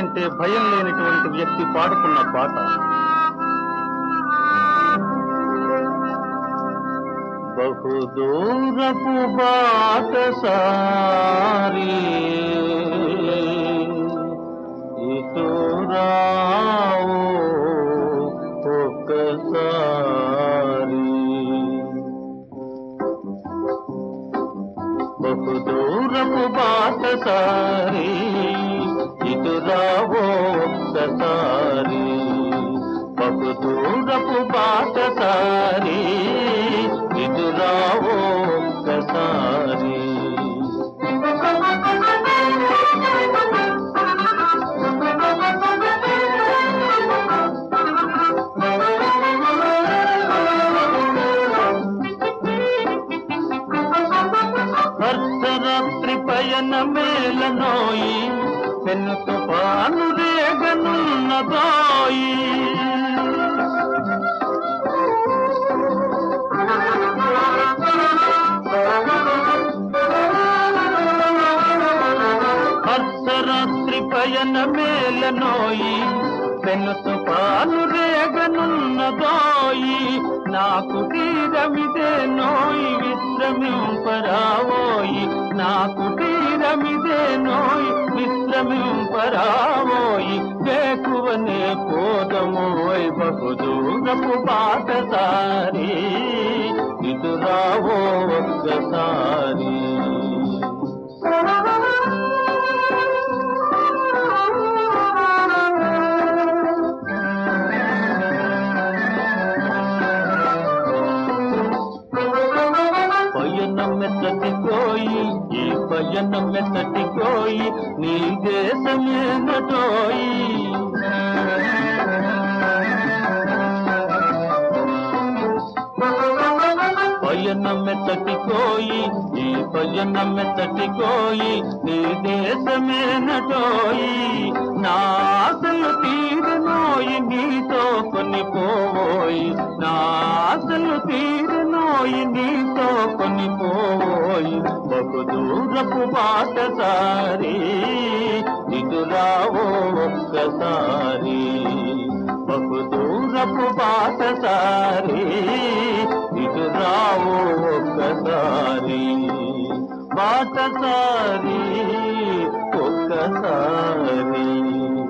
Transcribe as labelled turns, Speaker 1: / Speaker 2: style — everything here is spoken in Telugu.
Speaker 1: అంటే భయం లేనటువంటి వ్యక్తి పాడుకున్న పాట బహుదూరపు బాట సారి ఇటు రావు ఒక్కసారి బహుదూరపు బాట సారి ఇటు రావో ఒక్కసారి బహుదూరపు బాట సారి ఇటు రావో ఒక్కసారి అర్ధరాత్రి పయన మేలనోయి పెన్ను తుఫాను రేగనున్నదోయి అర్ధరాత్రి పయన మేలనోయి పెన్ను తుఫాను రేగనున్నదోయి నాకు తీరమిదే నోయి విశ్రమింపరావోయి నాకు తీరమిదే నోయి విశ్రమింపరావోయి వేకువనే పోదమోయ్ బహుదూరపు బాట సారి ఇటు రావో ఒక్కసారి పయనం మెత్తటికోయి ఈ పయనం మెత్తటికోయి నీ దేశమేనటోయి పయనం మెత్తటికోయి ఈ పయనం మెత్తటికోయి నీ దేశమేనటోయి నా ఆశలు తీరనోయి నీతో కొనిపోయి నా ఆశలు తీరనోయి నీతో కొనిపోయి బహు దూరపు బాట సారి ఇటు రావో ఒక్కసారి బహు దూరపు బాట సారి ఇటు రావో ఒక్కసారి బాట సారి ఒక్కసారి